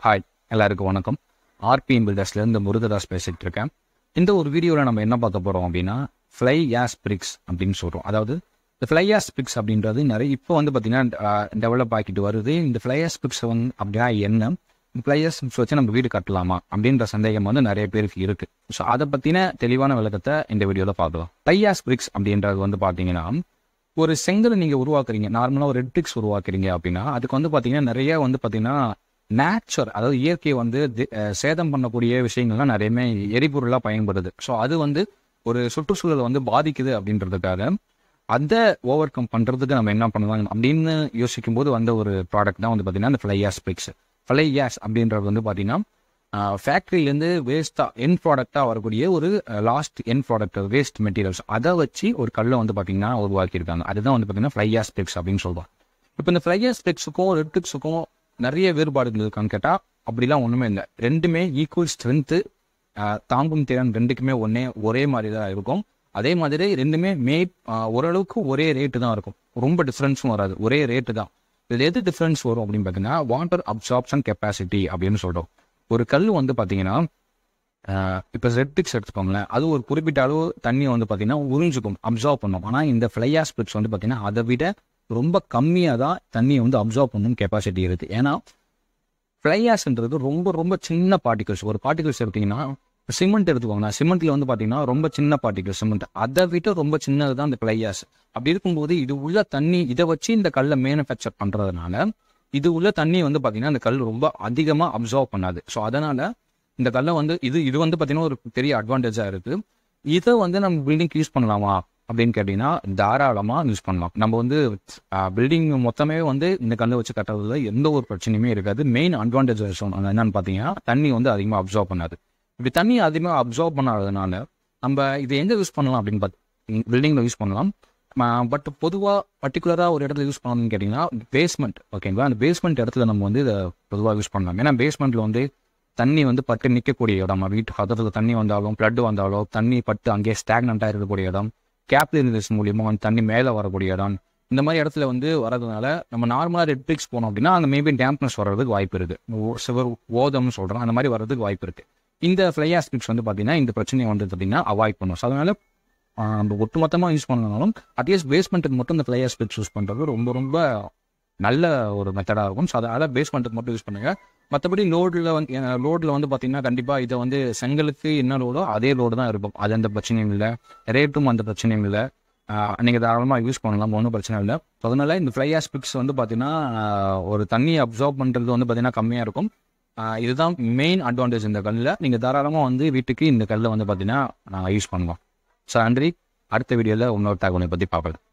hi எல்லாருக்கும் வணக்கம் RB பில்டர்ஸ்லேருந்து Murugadoss பேசிட்டு இருக்கேன் இந்த ஒரு வீடியோவில் நம்ம என்ன பார்க்க போகிறோம் அப்படின்னா ஃப்ளை யாஸ் பிரிக்ஸ் அப்படின்னு சொல்கிறோம் அதாவது இந்த ஃப்ளை யாஸ் பிரிக்ஸ் அப்படின்றது நிறைய இப்போ வந்து பார்த்தீங்கன்னா டெவலப் ஆக்கிட்டு வருது இந்த ஃப்ளை யாஸ் பிரிக்ஸ் வந்து அப்படின்னா என்ன ஃப்ளை யாஸ் பிரிக்ஸ் வச்சு நம்ம வீடு கட்டலாமா அப்படின்ற சந்தேகம் வந்து நிறைய பேருக்கு இருக்கு ஸோ அதை பற்றின தெளிவான விளக்கத்தை இந்த வீடியோவில் பார்க்கலாம் ஃப்ளை யாஸ் பிரிக்ஸ் அப்படின்றது வந்து பார்த்தீங்கன்னா ஒரு செங்கலை நீங்கள் உருவாக்குறீங்க நார்மலாக ஒரு ரெட் பிரிக்ஸ் உருவாக்குறீங்க அப்படின்னா அதுக்கு வந்து பார்த்தீங்கன்னா நிறைய வந்து பார்த்தீங்கன்னா நேச்சர் அதாவது இயற்கையை வந்து தி- அஹ் சேதம் பண்ணக்கூடிய விஷயங்கள்லாம் நிறையவே எரிபொருளாக பயன்படுது ஸோ அது வந்து ஒரு சுற்றுச்சூழலை வந்து பாதிக்குது அப்படின்றதுக்காக அதை ஓவர் கம் பண்ணுறதுக்கு நம்ம என்ன பண்ணலாம் அப்படின்னு யோசிக்கும் போது வந்த ஒரு ப்ராடக்ட் தான் வந்து பார்த்தீங்கன்னா இந்த fly ash bricks fly ash அப்படின்றது வந்து பார்த்தீங்கன்னா ஃபேக்ட்ரியிலேருந்து வேஸ்ட்டாக என் ப்ராடக்டாக வரக்கூடிய ஒரு last end product waste materials அதை வச்சு ஒரு கல்லை வந்து பார்த்தீங்கன்னா உருவாக்கியிருக்காங்க அதுதான் வந்து பார்த்தீங்கன்னா ஃப்ளை யாஸ் பிரிக்ஸ் அப்படின்னு சொல்லுவாங்க இப்போ இந்த ஃப்ளையர் ஸ்பெக்ஸுக்கும் ரெட்ரிக்ஸுக்கும் நிறைய வேறுபாடுகள் இருக்கான்னு கேட்டால் அப்படிலாம் ஒன்றுமே இல்லை ரெண்டுமே ஈக்குவல் ஸ்ட்ரென்த்து தாங்கும் திறன் ரெண்டுக்குமே ஒன்னே ஒரே மாதிரி தான் இருக்கும் அதே மாதிரி ரெண்டுமே மே ஆஹ், ஓரளவுக்கு ஒரே ரேட்டு தான் இருக்கும் ரொம்ப டிஃப்ரென்ஸும் வராது ஒரே ரேட்டு தான் இதில் எது டிஃப்ரென்ஸ் வரும் அப்படின்னு பார்த்தீங்கன்னா வாட்டர் அப்சார்ப்ஷன் கெப்பாசிட்டி அப்படின்னு சொல்கிறோம் ஒரு கல் வந்து பார்த்தீங்கன்னா இப்போ ரெட்ரிக்ஸ் எடுத்துக்கோங்களேன் அது ஒரு குறிப்பிட்ட அளவு தண்ணியை வந்து பார்த்தீங்கன்னா உறிஞ்சுக்கும் அப்சார்ப் பண்ணும் ஆனால் இந்த ஃப்ளையா ஸ்பிரிட்ஸ் வந்து பார்த்தீங்கன்னா அதை விட ரொம்ப கம்மியாக தான் தண்ணியை வந்து அப்சார்ப் பண்ணணும் கெப்பாசிட்டி இருக்குது ஏன்னா ஃப்ளையாஸ்ன்றது ரொம்ப ரொம்ப சின்ன பார்ட்டிகல்ஸ் ஒரு பார்ட்டிகல்ஸ் எடுத்தீங்கன்னா சிமெண்ட் எடுத்துக்கோங்க சிமெண்ட்ல வந்து பார்த்தீங்கன்னா ரொம்ப சின்ன பார்ட்டிகல் சிமெண்ட் அதை விட ரொம்ப சின்னது தான் இந்த ஃப்ளையாஸ் அப்படி இருக்கும்போது இது உள்ள தண்ணி இதை வச்சு இந்த கல்லை மேனுஃபேக்சர் பண்ணுறதுனால இது உள்ள தண்ணி வந்து பார்த்தீங்கன்னா இந்த கல் ரொம்ப அதிகமாக அப்சார்ப் பண்ணாது ஸோ அதனால இந்த கல்லை வந்து இது இது வந்து பார்த்தீங்கன்னா ஒரு பெரிய அட்வான்டேஜாக இருக்கு இதை வந்து நம்ம பில்டிங் யூஸ் பண்ணலாமா அப்படின்னு கேட்டிங்கன்னா தாராளமாக யூஸ் பண்ணலாம் நம்ம வந்து பில்டிங் மொத்தமே வந்து இந்த கல்லை வச்சு கட்டுறதுல எந்த ஒரு பிரச்சனையுமே இருக்காது மெயின் அட்வான்டேஜ் என்னன்னு பார்த்தீங்கன்னா தண்ணி வந்து அதிகமாக அப்சார்ப் பண்ணாது இப்படி தண்ணி அதிகமாக அப்சார்ப் பண்ணாததுனால நம்ம இதை எங்கே யூஸ் பண்ணலாம் அப்படின்னு பார்த்து பில்டிங்கில் யூஸ் பண்ணலாம் பட் பொதுவாக பர்டிகுலராக ஒரு இடத்துல யூஸ் பண்ணணும்னு கேட்டிங்கன்னா பேஸ்மெண்ட் ஓகேங்களா அந்த பேஸ்மெண்ட் இடத்துல நம்ம வந்து இதை பொதுவாக யூஸ் பண்ணலாம் ஏன்னா பேஸ்மெண்ட்டில் வந்து தண்ணி வந்து பட்டு நிற்கக்கூடிய இடம் வீட்டு பக்கத்தில் தண்ணி வந்தாலும் ஃப்ளட் வந்தாலும் தண்ணி பட்டு அங்கேயே ஸ்டாக்னண்ட்டாக இருக்கக்கூடிய இடம் கேப்லினிஸ் மூலியமாக வந்து தண்ணி மேலே வரக்கூடிய இடம் இந்த மாதிரி இடத்துல வந்து வரதுனால நம்ம நார்மலாக ரெட் பிரிக்ஸ் போனோம் அப்படின்னா அங்கே மேபி டேம்ப்னஸ் வர்றதுக்கு வாய்ப்பு இருக்கு ஓ- சிவர் ஓதம்னு சொல்கிறோம் அந்த மாதிரி வர்றதுக்கு வாய்ப்பு இருக்கு இந்த ஃப்ளையாஸ் பிரிக்ஸ் வந்து பார்த்தீங்கன்னா இந்த பிரச்சனையை வந்து பார்த்தீங்கன்னா அவாய்ட் பண்ணும் ஸோ அதனால ஆஹ், நம்ம ஒட்டுமொத்தமாக யூஸ் பண்ணனாலும் அட்லீஸ்ட் பேஸ்மெண்ட்டுக்கு மட்டும் இந்த ஃப்ளையாஸ் பிரிக்ஸ் யூஸ் பண்ணுறது ரொம்ப ரொம்ப நல்ல ஒரு மெத்தடாக இருக்கும் ஸோ அதனால் பேஸ்மெண்ட்டுக்கு மட்டும் யூஸ் பண்ணுங்க மற்றபடி லோடில் வந்து லோடில் வந்து பார்த்தீங்கன்னா கண்டிப்பாக இதை வந்து செங்கலுக்கு என்ன லோடோ அதே லோடு தான் இருக்கும் அது எந்த பிரச்சனையும் இல்லை ரேட்டும் அந்த பிரச்சனையும் இல்லை நீங்கள் தாராளமாக யூஸ் பண்ணலாம் ஒன்றும் பிரச்சனை இல்லை So, அதனால இந்த ஃப்ளை ஆஸ்பிக்ஸ் வந்து பார்த்தீங்கன்னா ஆஹ், ஒரு தண்ணியை அப்சார்ப் பண்ணுறது வந்து பார்த்தீங்கன்னா கம்மியாக இருக்கும் ஆஹ், இதுதான் மெயின் அட்வான்டேஜ் இந்த கல்லில் நீங்கள் தாராளமாக வந்து வீட்டுக்கு இந்த கல்லை வந்து பார்த்தீங்கன்னா யூஸ் பண்ணலாம் ஸோ நன்றி அடுத்த வீடியோவில் இன்னொரு தகவலை பற்றி பார்க்கலாம்